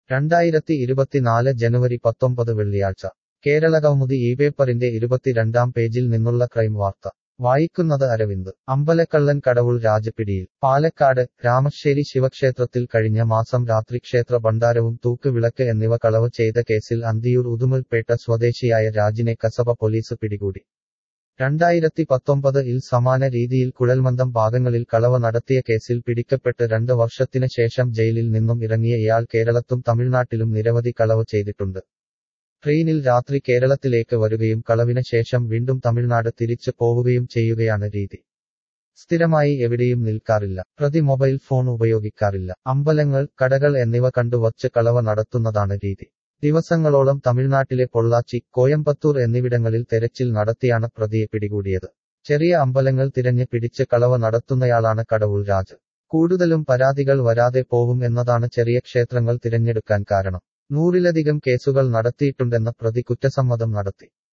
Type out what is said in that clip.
രണ്ടായിരത്തി ഇരുപത്തിനാല് ജനുവരി പത്തൊമ്പത് വെള്ളിയാഴ്ച കേരളകൗമുദി ഈ പേപ്പറിന്റെ ഇരുപത്തിരണ്ടാം പേജിൽ നിന്നുള്ള ക്രൈം വാർത്ത വായിക്കുന്നത് അരവിന്ദ് അമ്പലക്കള്ളൻ കടവുൾ രാജപിടിയിൽ പാലക്കാട് രാമശ്ശേരി ശിവക്ഷേത്രത്തിൽ കഴിഞ്ഞ മാസം രാത്രി ക്ഷേത്ര ഭണ്ഡാരവും തൂക്കുവിളക്ക് എന്നിവ കളവ് ചെയ്ത കേസിൽ അന്തിയൂർ ഉദുമൽപേട്ട സ്വദേശിയായ രാജിനെ കസബ പോലീസ് പിടികൂടി രണ്ടായിരത്തി പത്തൊമ്പത് ഇൽ സമാന രീതിയിൽ കുഴൽമന്ദം ഭാഗങ്ങളിൽ കളവ് നടത്തിയ കേസിൽ പിടിക്കപ്പെട്ട് രണ്ട് വർഷത്തിന് ശേഷം ജയിലിൽ നിന്നും ഇറങ്ങിയ ഇയാൾ കേരളത്തും തമിഴ്നാട്ടിലും നിരവധി കളവ് ചെയ്തിട്ടുണ്ട് ട്രെയിനിൽ രാത്രി കേരളത്തിലേക്ക് വരുകയും കളവിന് ശേഷം വീണ്ടും തമിഴ്നാട് തിരിച്ചു പോവുകയും ചെയ്യുകയാണ് രീതി സ്ഥിരമായി എവിടെയും നിൽക്കാറില്ല പ്രതി മൊബൈൽ ഫോൺ ഉപയോഗിക്കാറില്ല അമ്പലങ്ങൾ കടകൾ എന്നിവ കണ്ടുവച്ച് കളവ് നടത്തുന്നതാണ് രീതി ദിവസങ്ങളോളം തമിഴ്നാട്ടിലെ പൊള്ളാച്ചി കോയമ്പത്തൂർ എന്നിവിടങ്ങളിൽ തെരച്ചിൽ നടത്തിയാണ് പ്രതിയെ പിടികൂടിയത് ചെറിയ അമ്പലങ്ങൾ തിരഞ്ഞ് പിടിച്ച് കളവ് നടത്തുന്നയാളാണ് കടവുൾ രാജ് കൂടുതലും പരാതികൾ വരാതെ പോവും എന്നതാണ് ചെറിയ ക്ഷേത്രങ്ങൾ തിരഞ്ഞെടുക്കാൻ കാരണം നൂറിലധികം കേസുകൾ നടത്തിയിട്ടുണ്ടെന്ന പ്രതി കുറ്റസമ്മതം നടത്തി